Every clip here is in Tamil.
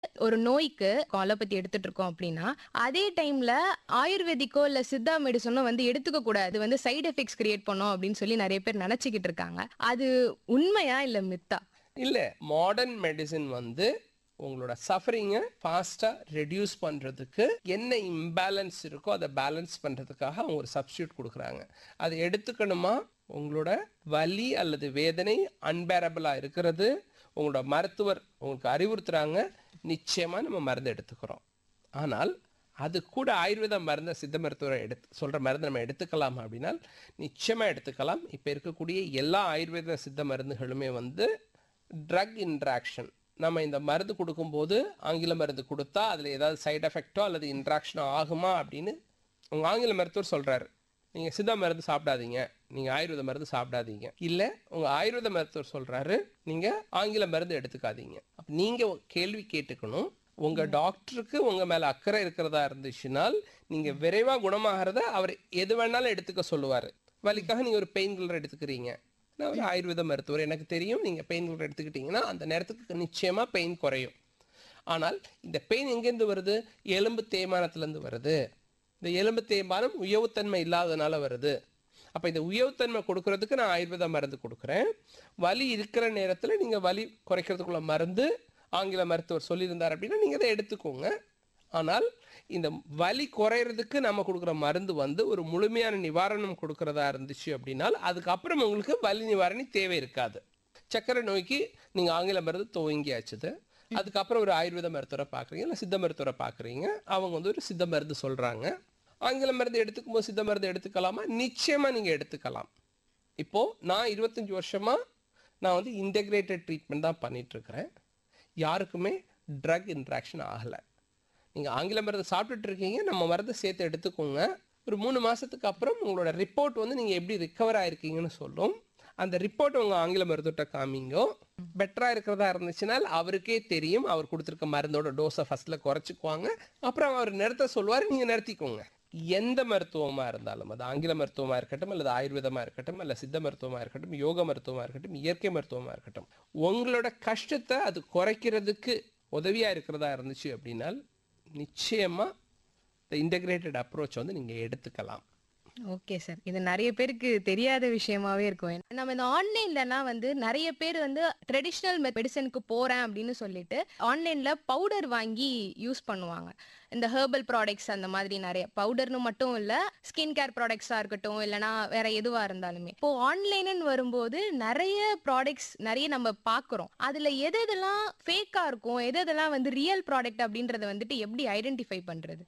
ஒரு நோய்க்கு அலோபதி எடுத்துட்டு இருக்கோம் அப்படின்னா அதே டைம்ல ஆயுர்வேதிக்கோ இல்ல சித்தா மெடிசனோ வந்து எடுத்துக்க கூடாது அது வந்து சைடு எஃபெக்ட்ஸ் கிரியேட் பண்ணும் அப்படின்னு சொல்லி நிறைய பேர் நினைச்சுக்கிட்டு இருக்காங்க அது உண்மையா இல்ல மித்தா இல்ல மாடர்ன் மெடிசின் வந்து உங்களோட சஃபரிங்கை ஃபாஸ்ட்டாக ரெடியூஸ் பண்ணுறதுக்கு என்ன இம்பேலன்ஸ் இருக்கோ அதை பேலன்ஸ் பண்ணுறதுக்காக அவங்க ஒரு சப்ஸ்டியூட் கொடுக்குறாங்க அதை எடுத்துக்கணுமா உங்களோட வலி அல்லது வேதனை அன்பேரபிளாக இருக்கிறது உங்களோட மருத்துவர் உங்களுக்கு அறிவுறுத்துறாங்க நிச்சயமாக நம்ம மருந்து எடுத்துக்கிறோம் ஆனால் அது கூட ஆயுர்வேத மருந்தை சித்த மருத்துவரை எடுத்து சொல்கிற மருந்து நம்ம எடுத்துக்கலாம் அப்படின்னா நிச்சயமாக எடுத்துக்கலாம் இப்போ இருக்கக்கூடிய எல்லா ஆயுர்வேத சித்த மருந்துகளுமே வந்து ட்ரக் இன்ட்ராக்ஷன் நம்ம இந்த மருந்து கொடுக்கும்போது ஆங்கில மருந்து கொடுத்தா அதில் ஏதாவது சைடு எஃபெக்டோ அல்லது இன்ட்ராக்ஷனோ ஆகுமா அப்படின்னு உங்கள் ஆங்கில மருத்துவர் சொல்கிறாரு நீங்கள் சித்த மருந்து சாப்பிடாதீங்க நீங்கள் ஆயுர்வேத மருந்து சாப்பிடாதீங்க இல்லை உங்கள் ஆயுர்வேத மருத்துவர் சொல்கிறாரு நீங்கள் ஆங்கில மருந்து எடுத்துக்காதீங்க அப்போ நீங்கள் கேள்வி கேட்டுக்கணும் உங்கள் டாக்டருக்கு உங்கள் மேலே அக்கறை இருக்கிறதா இருந்துச்சுனால் நீங்கள் விரைவாக குணமாகிறத அவர் எது வேணாலும் எடுத்துக்க சொல்லுவார் வலிக்காக நீங்கள் ஒரு பெயின் கில்லர் எடுத்துக்கிறீங்க நான் ஒரு ஆயுர்வேத மருத்துவர் எனக்கு தெரியும் நீங்கள் பெயின் கில்லர் எடுத்துக்கிட்டிங்கன்னா அந்த நேரத்துக்கு நிச்சயமாக பெயின் குறையும் ஆனால் இந்த பெயின் எங்கேருந்து வருது எலும்பு தேய்மானத்துலேருந்து வருது இந்த எலும்பு தேய்மானம் உயவுத்தன்மை இல்லாதனால வருது அப்போ இந்த உயவுத்தன்மை கொடுக்கறதுக்கு நான் ஆயுர்வேத மருந்து கொடுக்குறேன் வலி இருக்கிற நேரத்தில் நீங்கள் வலி குறைக்கிறதுக்குள்ள மருந்து ஆங்கில மருத்துவர் சொல்லியிருந்தார் அப்படின்னா நீங்கள் அதை எடுத்துக்கோங்க ஆனால் இந்த வலி குறையிறதுக்கு நம்ம கொடுக்குற மருந்து வந்து ஒரு முழுமையான நிவாரணம் கொடுக்கறதா இருந்துச்சு அப்படின்னால் அதுக்கப்புறம் உங்களுக்கு வலி நிவாரணி தேவை இருக்காது சக்கரை நோய்க்கு நீங்கள் ஆங்கில மருந்து துவங்கியாச்சுது அதுக்கப்புறம் ஒரு ஆயுர்வேத மருத்துவரை பார்க்குறீங்க இல்லை சித்த மருத்துவரை பார்க்குறீங்க அவங்க வந்து ஒரு சித்த மருந்து சொல்கிறாங்க ஆங்கில மருந்து எடுத்துக்கும் போது சித்த மருந்து எடுத்துக்கலாமா நிச்சயமாக நீங்கள் எடுத்துக்கலாம் இப்போது நான் இருபத்தஞ்சி வருஷமாக நான் வந்து இன்டெகிரேட்டட் ட்ரீட்மெண்ட் தான் பண்ணிகிட்ருக்கிறேன் யாருக்குமே ட்ரக் இன்ட்ராக்ஷன் ஆகலை நீங்கள் ஆங்கில மருந்து சாப்பிட்டுட்டு இருக்கீங்க நம்ம மருந்து சேர்த்து எடுத்துக்கோங்க ஒரு மூணு மாதத்துக்கு அப்புறம் உங்களோட ரிப்போர்ட் வந்து நீங்கள் எப்படி ரிக்கவர் ஆயிருக்கீங்கன்னு சொல்லும் அந்த ரிப்போர்ட் உங்கள் ஆங்கில மருத்துவட்ட காமிங்கோ பெட்டராக இருக்கிறதா இருந்துச்சுனால் அவருக்கே தெரியும் அவர் கொடுத்துருக்க மருந்தோட டோஸை ஃபஸ்ட்டில் குறைச்சிக்குவாங்க அப்புறம் அவர் நிறுத்த சொல்லுவார் நீங்கள் நிறுத்திக்கோங்க எந்த மருத்துவமாக இருந்தாலும் அது ஆங்கில மருத்துவமாக இருக்கட்டும் அல்லது ஆயுர்வேதமாக இருக்கட்டும் அல்ல சித்த மருத்துவமாக இருக்கட்டும் யோக மருத்துவமாக இருக்கட்டும் இயற்கை மருத்துவமாக இருக்கட்டும் உங்களோட கஷ்டத்தை அது குறைக்கிறதுக்கு உதவியாக இருக்கிறதா இருந்துச்சு அப்படின்னால் நிச்சயமாக இந்த இன்டகிரேட்டட் அப்ரோச் வந்து நீங்கள் எடுத்துக்கலாம் ஓகே சார் இது நிறைய பேருக்கு தெரியாத விஷயமாவே இருக்கும் நம்ம இந்த ஆன்லைன்லலாம் வந்து நிறைய பேர் வந்து ட்ரெடிஷ்னல் மெடிசனுக்கு போறேன் அப்படின்னு சொல்லிட்டு ஆன்லைன்ல பவுடர் வாங்கி யூஸ் பண்ணுவாங்க இந்த ஹெர்பல் ப்ராடக்ட்ஸ் அந்த மாதிரி நிறைய பவுடர்னு மட்டும் இல்ல ஸ்கின் கேர் ப்ராடக்ட்ஸா இருக்கட்டும் இல்லனா வேற எதுவா இருந்தாலுமே இப்போ ஆன்லைன்னு வரும்போது நிறைய ப்ராடக்ட்ஸ் நிறைய நம்ம பாக்குறோம் அதுல எது எதெல்லாம் ஃபேக்கா இருக்கும் எது எதெல்லாம் வந்து ரியல் ப்ராடக்ட் அப்படின்றத வந்துட்டு எப்படி ஐடென்டிஃபை பண்றது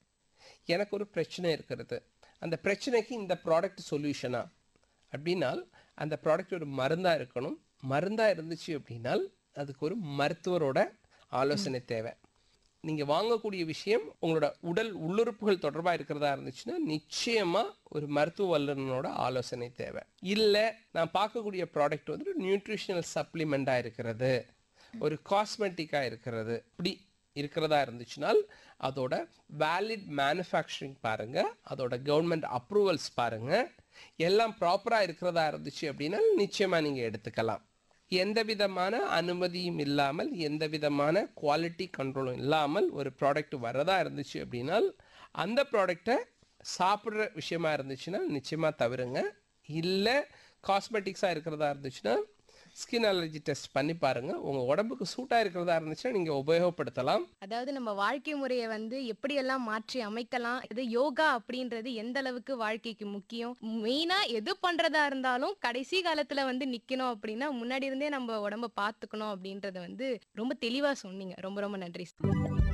எனக்கு ஒரு பிரச்சனை இருக்கிறது அந்த பிரச்சனைக்கு இந்த ப்ராடக்ட் சொல்யூஷனா அப்படின்னால் அந்த ப்ராடக்ட் ஒரு மருந்தாக இருக்கணும் மருந்தாக இருந்துச்சு அப்படின்னால் அதுக்கு ஒரு மருத்துவரோட ஆலோசனை தேவை நீங்கள் வாங்கக்கூடிய விஷயம் உங்களோட உடல் உள்ளுறுப்புகள் தொடர்பாக இருக்கிறதா இருந்துச்சுன்னா நிச்சயமாக ஒரு மருத்துவ வல்லுநனோட ஆலோசனை தேவை இல்லை நான் பார்க்கக்கூடிய ப்ராடக்ட் வந்து ஒரு நியூட்ரிஷனல் சப்ளிமெண்ட்டாக இருக்கிறது ஒரு காஸ்மெட்டிக்காக இருக்கிறது இப்படி இருக்கிறதா இருந்துச்சுனால் அதோட வேலிட் மேனுஃபேக்சரிங் பாருங்கள் அதோட கவர்மெண்ட் அப்ரூவல்ஸ் பாருங்கள் எல்லாம் ப்ராப்பராக இருக்கிறதா இருந்துச்சு அப்படின்னா நிச்சயமாக நீங்கள் எடுத்துக்கலாம் எந்த விதமான அனுமதியும் இல்லாமல் எந்த விதமான குவாலிட்டி கண்ட்ரோலும் இல்லாமல் ஒரு ப்ராடக்ட் வரதா இருந்துச்சு அப்படின்னால் அந்த ப்ராடக்டை சாப்பிட்ற விஷயமா இருந்துச்சுன்னா நிச்சயமாக தவிருங்க இல்லை காஸ்மெட்டிக்ஸாக இருக்கிறதா இருந்துச்சுன்னா ஸ்கின் அலர்ஜி டெஸ்ட் பண்ணி பாருங்க உங்க உடம்புக்கு சூட்டா இருக்கிறதா இருந்துச்சுன்னா நீங்க உபயோகப்படுத்தலாம் அதாவது நம்ம வாழ்க்கை முறையை வந்து எப்படியெல்லாம் மாற்றி அமைக்கலாம் இது யோகா அப்படின்றது எந்த அளவுக்கு வாழ்க்கைக்கு முக்கியம் மெயினா எது பண்றதா இருந்தாலும் கடைசி காலத்துல வந்து நிக்கணும் அப்படின்னா முன்னாடி இருந்தே நம்ம உடம்ப பாத்துக்கணும் அப்படின்றத வந்து ரொம்ப தெளிவா சொன்னீங்க ரொம்ப ரொம்ப நன்றி